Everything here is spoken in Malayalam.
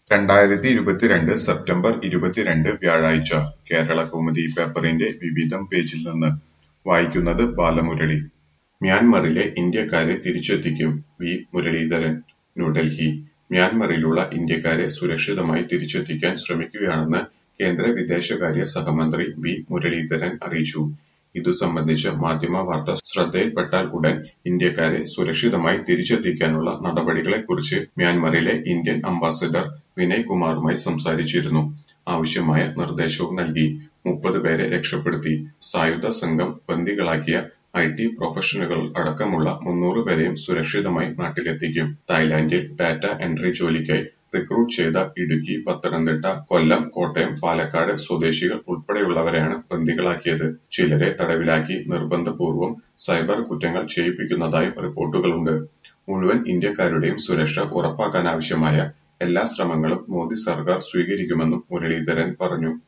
രണ്ടായിരത്തി ഇരുപത്തിരണ്ട് സെപ്റ്റംബർ ഇരുപത്തിരണ്ട് വ്യാഴാഴ്ച കേരളകൗമുദി പേപ്പറിന്റെ വിവിധം പേജിൽ നിന്ന് വായിക്കുന്നത് ബാലമുരളി മ്യാൻമറിലെ ഇന്ത്യക്കാരെ തിരിച്ചെത്തിക്കും വി മുരളീധരൻ ന്യൂഡൽഹി മ്യാൻമറിലുള്ള ഇന്ത്യക്കാരെ സുരക്ഷിതമായി തിരിച്ചെത്തിക്കാൻ ശ്രമിക്കുകയാണെന്ന് കേന്ദ്ര വിദേശകാര്യ സഹമന്ത്രി വി മുരളീധരൻ അറിയിച്ചു ഇതു സംബന്ധിച്ച് മാധ്യമവാർത്ത ശ്രദ്ധയിൽപ്പെട്ടാൽ ഉടൻ ഇന്ത്യക്കാരെ സുരക്ഷിതമായി തിരിച്ചെത്തിക്കാനുള്ള നടപടികളെക്കുറിച്ച് മ്യാൻമറിലെ ഇന്ത്യൻ അംബാസഡർ വിനയ് കുമാറുമായി സംസാരിച്ചിരുന്നു ആവശ്യമായ നിർദ്ദേശവും നൽകി മുപ്പത് പേരെ രക്ഷപ്പെടുത്തി സായുധ സംഘം ബന്ദികളാക്കിയ ഐ ടി പ്രൊഫഷണലുകൾ അടക്കമുള്ള മുന്നൂറ് പേരെയും സുരക്ഷിതമായി നാട്ടിലെത്തിക്കും തായ്ലാന്റിൽ ഡാറ്റ എൻട്രി ജോലിക്കായി റിക്രൂട്ട് ചെയ്ത ഇടുക്കി പത്തനംതിട്ട കൊല്ലം കോട്ടയം പാലക്കാട് സ്വദേശികൾ ഉൾപ്പെടെയുള്ളവരെയാണ് ബന്ദികളാക്കിയത് ചിലരെ തടവിലാക്കി നിർബന്ധപൂർവ്വം സൈബർ കുറ്റങ്ങൾ ചെയ്യിപ്പിക്കുന്നതായും റിപ്പോർട്ടുകളുണ്ട് മുഴുവൻ ഇന്ത്യക്കാരുടെയും സുരക്ഷ ഉറപ്പാക്കാനാവശ്യമായ എല്ലാ ശ്രമങ്ങളും മോദി സർക്കാർ സ്വീകരിക്കുമെന്നും മുരളീധരൻ പറഞ്ഞു